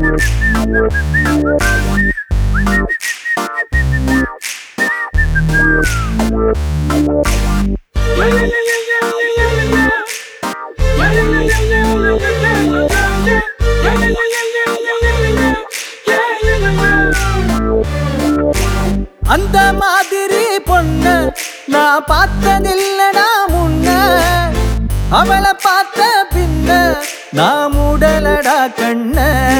அந்த மாதிரி பொண்ண நான் பார்த்ததில்லடா முன்ன அவளை பார்த்த பின்ன நான் மூடலடா கண்ண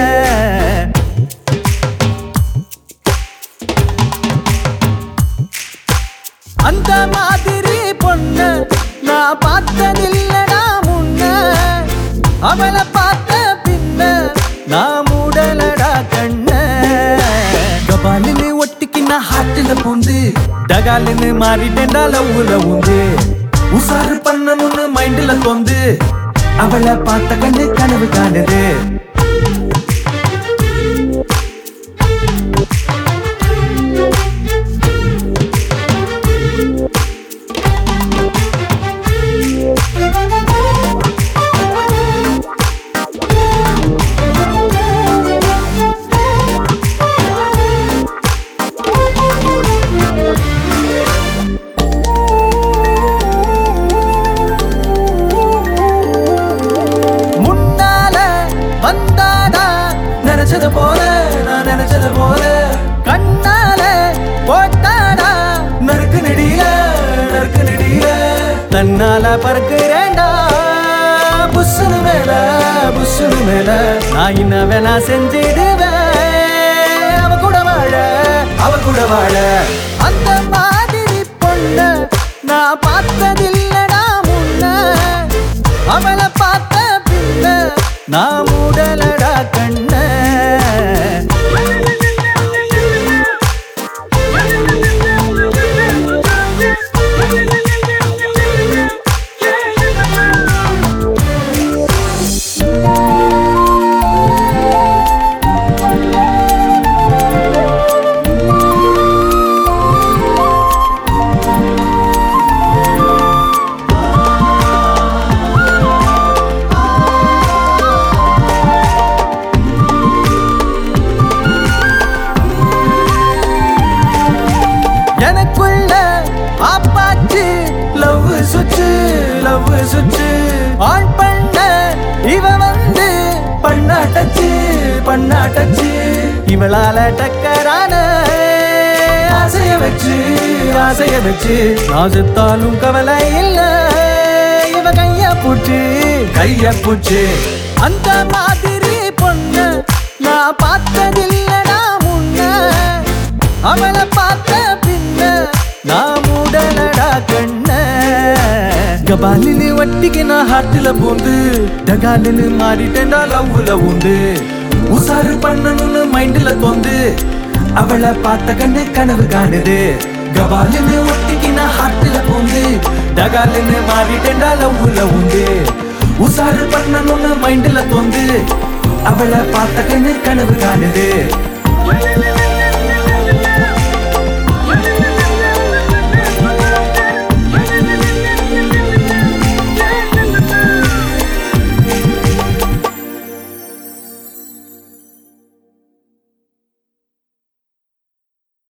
அந்த மாதிரி பொண்ண நான் பார்த்ததில்லடா முன்ன அவளை பார்த்த பின்ன நான் மூடலடா கண்ண கபாலின்னு ஒட்டிக்கு நான் ஹாட்டில பூந்து டகாலின்னு மாறிட்டேன்டா லவ்வுல உந்து உசாரு பண்ணணும்னு மைண்ட்ல தோந்து அவளை பார்த்த கண்ணு கனவு காணுது முன்னால வந்தாடா நினைச்சது போல நான் நினைச்சது போல கண்ணால போட்டாடா நறுக்கு நெடியில நறுக்கு நெடியில தன்னால பறக்குறேன்டா புஷ்ஷுனு மேல புஷ்ஷுனு மேல நான் என்ன வேணா செஞ்சிடுவேன் அவ கூட வாழ அவ கூட வாழ அந்த மாதிரி பொண்ண நான் பார்த்ததில்லடா முன்ன அவளை பார்த்த பின்ன நான் மூடலடா கண்ண எனக்குள்ள ஆப்பாச்சு லவ் சுச்சு லவ் சுச்சு ஆன் பண்ண இவ வந்து பண்ணாட்டச்சு பண்ணாட்டச்சு இவளால டக்கரான ஆசைய வச்சு ஆசைய வச்சு நான் செத்தாலும் கவலை இல்ல இவ கைய பூச்சு கைய பூச்சு அந்த மாதிரி பொண்ண நான் பார்த்ததில்லடா முன்ன அவளை பார்த்த பின்ன நான் மூடலடா கண்ண கபாலினு வட்டிக்கு நான் ஹார்ட்ல பூந்து டகாலினு மாறிட்டேன்டா லவ்வுல உண்டு உசாரு பண்ணணும்னு மைண்ட்ல தோந்து அவளை பார்த்த கண்ணு கனவு காணுது கபாலினு ஒட்டிக்கு நான் ஹார்ட்ல பூந்து டகாலினு மாறிட்டேன்டா லவ்வுல உண்டு உசாரு பண்ணணும்னு மைண்ட்ல தோந்து அவளை பார்த்த கண்ணு கனவு காணுது